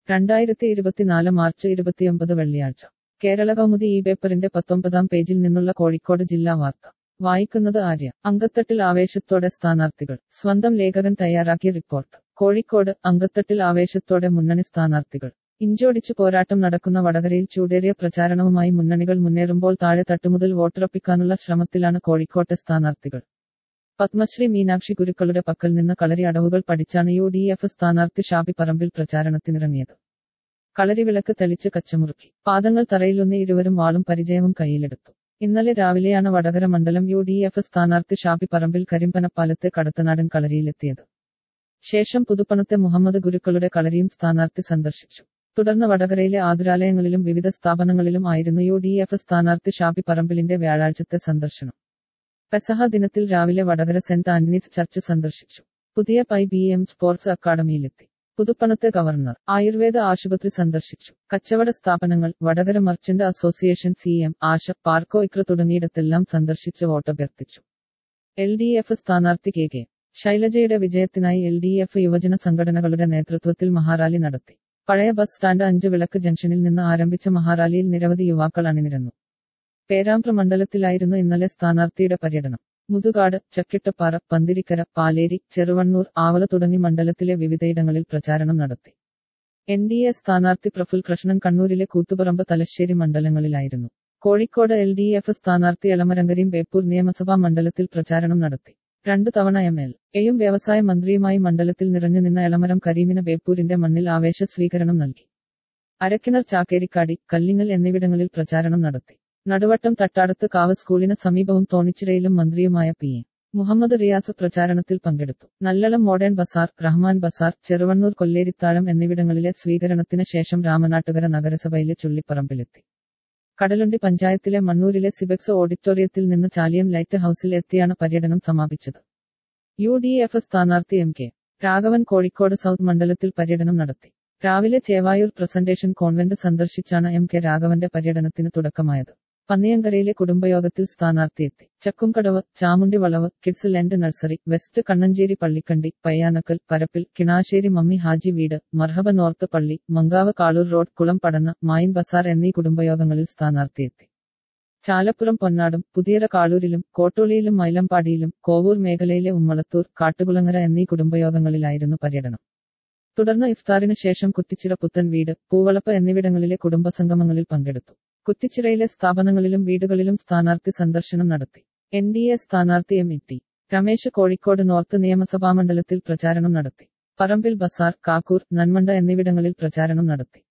രണ്ടായിരത്തി ഇരുപത്തിനാല് മാർച്ച് ഇരുപത്തിയൊമ്പത് വെള്ളിയാഴ്ച കേരള കൗമുദി ഈ പേപ്പറിന്റെ പത്തൊമ്പതാം പേജിൽ നിന്നുള്ള കോഴിക്കോട് ജില്ലാ വാർത്ത വായിക്കുന്നത് ആര്യ അങ്കത്തട്ടിൽ ആവേശത്തോടെ സ്ഥാനാർത്ഥികൾ സ്വന്തം ലേഖകൻ തയ്യാറാക്കിയ റിപ്പോർട്ട് കോഴിക്കോട് അങ്കത്തട്ടിൽ ആവേശത്തോടെ മുന്നണി സ്ഥാനാർത്ഥികൾ ഇഞ്ചോടിച്ച് പോരാട്ടം നടക്കുന്ന വടകരയിൽ ചൂടേറിയ പ്രചാരണവുമായി മുന്നണികൾ മുന്നേറുമ്പോൾ താഴെ തട്ടുമുതൽ വോട്ടുറപ്പിക്കാനുള്ള ശ്രമത്തിലാണ് കോഴിക്കോട്ടെ സ്ഥാനാർത്ഥികൾ പത്മശ്രീ മീനാക്ഷി ഗുരുക്കളുടെ പക്കൽ നിന്ന് കളരി അടവുകൾ പഠിച്ചാണ് യു ഡി എഫ് സ്ഥാനാർത്ഥി ഷാബി പറമ്പിൽ പ്രചാരണത്തിനിറങ്ങിയത് കളരി വിളക്ക് തെളിച്ച് കച്ചമുറുക്കി പാദങ്ങൾ തറയിലൊന്ന് ഇരുവരും വാളും പരിചയവും കയ്യിലെടുത്തു ഇന്നലെ രാവിലെയാണ് വടകര മണ്ഡലം യു ഡി എഫ് സ്ഥാനാർത്ഥി ഷാബി പറമ്പിൽ കരിമ്പനപ്പാലത്തെ കടത്തനാടൻ കളരിയിലെത്തിയത് ശേഷം പുതുപ്പണത്തെ മുഹമ്മദ് ഗുരുക്കളുടെ കളരിയും സ്ഥാനാർത്ഥി സന്ദർശിച്ചു തുടർന്ന് വടകരയിലെ ആതുരാലയങ്ങളിലും വിവിധ സ്ഥാപനങ്ങളിലും ആയിരുന്നു യു ഡി എഫ് സ്ഥാനാർത്ഥി ഷാബി പറമ്പിലിന്റെ വ്യാഴാഴ്ചത്തെ സന്ദർശനം പെസഹ ദിനത്തിൽ രാവിലെ വടകര സെന്റ് ആന്റണീസ് ചർച്ച് സന്ദർശിച്ചു പുതിയ പൈ ബി എം സ്പോർട്സ് അക്കാദമിയിലെത്തി പുതുപ്പണത്തെ ഗവർണർ ആയുർവേദ ആശുപത്രി സന്ദർശിച്ചു കച്ചവട സ്ഥാപനങ്ങൾ Vadakara merchant association C M Asha Parco Iqra തുടങ്ങിയിടത്തെല്ലാം സന്ദർശിച്ച് വോട്ടഭ്യർത്ഥിച്ചു എൽ ഡി എഫ് സ്ഥാനാർത്ഥി കെ കെ ശൈലജയുടെ വിജയത്തിനായി എൽ ഡി എഫ് യുവജന സംഘടനകളുടെ നേതൃത്വത്തിൽ മഹാറാലി നടത്തി പഴയ ബസ് സ്റ്റാൻഡ് അഞ്ച് വിളക്ക് ജംഗ്ഷനിൽ നിന്ന് ആരംഭിച്ച മഹാറാലിയിൽ നിരവധി യുവാക്കൾ അണിനിരന്നു പേരാമ്പ്ര മണ്ഡലത്തിലായിരുന്നു ഇന്നലെ സ്ഥാനാർത്ഥിയുടെ പര്യടനം മുതുകാട് ചക്കിട്ടപ്പാറ പന്തിരിക്കര പാലേരി ചെറുവണ്ണൂർ ആവള തുടങ്ങി മണ്ഡലത്തിലെ വിവിധയിടങ്ങളിൽ പ്രചാരണം നടത്തി എൻ ഡി എ സ്ഥാനാർത്ഥി പ്രഫുൽ കൃഷ്ണൻ കണ്ണൂരിലെ കൂത്തുപറമ്പ് തലശ്ശേരി മണ്ഡലങ്ങളിലായിരുന്നു കോഴിക്കോട് എൽ ഡി എഫ് സ്ഥാനാർത്ഥി എളമരങ്കരയും ബേപ്പൂർ നിയമസഭാ മണ്ഡലത്തിൽ പ്രചാരണം നടത്തി രണ്ടു തവണ എം എൽ എയും വ്യവസായ മന്ത്രിയുമായി മണ്ഡലത്തിൽ നിറഞ്ഞു നിന്ന എളമരം കരീമിന് ബേപ്പൂരിന്റെ മണ്ണിൽ ആവേശ സ്വീകരണം നൽകി അരക്കിണർ ചാക്കേരിക്കാടി കല്ലിങ്ങൽ എന്നിവിടങ്ങളിൽ പ്രചാരണം നടത്തി നടുവട്ടം തട്ടാടത്ത് കാവ് സ്കൂളിന് സമീപവും തോണിച്ചിറയിലും മന്ത്രിയുമായ പി എ മുഹമ്മദ് റിയാസ് പ്രചാരണത്തിൽ പങ്കെടുത്തു Nallalam modern bazaar Rahman bazaar Cheruvannur Kolleriythazham എന്നിവിടങ്ങളിലെ സ്വീകരണത്തിന് ശേഷം രാമനാട്ടുകര നഗരസഭയിലെ ചുള്ളിപ്പറമ്പിലെത്തി കടലുണ്ടി പഞ്ചായത്തിലെ മണ്ണൂരിലെ സിബെക്സ് ഓഡിറ്റോറിയത്തിൽ നിന്ന് ചാലിയം ലൈറ്റ് ഹൌസിൽ എത്തിയാണ് പര്യടനം സമാപിച്ചത് യു ഡി എഫ് സ്ഥാനാർത്ഥി M K Raghavan Kozhikode south മണ്ഡലത്തിൽ പര്യടനം നടത്തി രാവിലെ ചേവായൂർ പ്രസന്റേഷൻ കോൺവെന്റ് സന്ദർശിച്ചാണ് എം കെ രാഘവന്റെ പര്യടനത്തിന് തുടക്കമായത് പന്നിയങ്കരയിലെ കുടുംബയോഗത്തിൽ സ്ഥാനാർത്ഥിയെത്തി ചക്കുംകടവ് ചാമുണ്ടി വളവ് kids land nursery west Kannancheri Pallikandy Payyanakkal Parappil Kinassery Mammi Haji വീട് മർഹബ നോർത്ത് പള്ളി മങ്കാവ് കാളൂർ റോഡ് കുളം പടന്ന മായിൻ ബസാർ എന്നീ കുടുംബയോഗങ്ങളിൽ സ്ഥാനാർത്ഥിയെത്തി ചാലപ്പുറം പൊന്നാടും പുതിയറ കാളൂരിലും കോട്ടോളിയിലും മൈലമ്പാടിയിലും കോവൂർ മേഖലയിലെ ഉമ്മളത്തൂർ കാട്ടുകുളങ്ങര എന്നീ കുടുംബയോഗങ്ങളിലായിരുന്നു പര്യടനം തുടർന്ന് ഇഫ്താറിന് ശേഷം കുറ്റിച്ചിറ പുത്തൻ വീട് പൂവളപ്പ് എന്നിവിടങ്ങളിലെ കുടുംബസംഗമങ്ങളിൽ പങ്കെടുത്തു കുറ്റിച്ചിറയിലെ സ്ഥാപനങ്ങളിലും വീടുകളിലും സ്ഥാനാർത്ഥി സന്ദർശനം നടത്തി എൻ ഡി എ സ്ഥാനാർത്ഥി M E T Ramesh Kozhikode north നിയമസഭാ മണ്ഡലത്തിൽ പ്രചാരണം നടത്തി പറമ്പിൽ ബസാർ കാക്കൂർ നന്മണ്ട എന്നിവിടങ്ങളിൽ പ്രചാരണം നടത്തി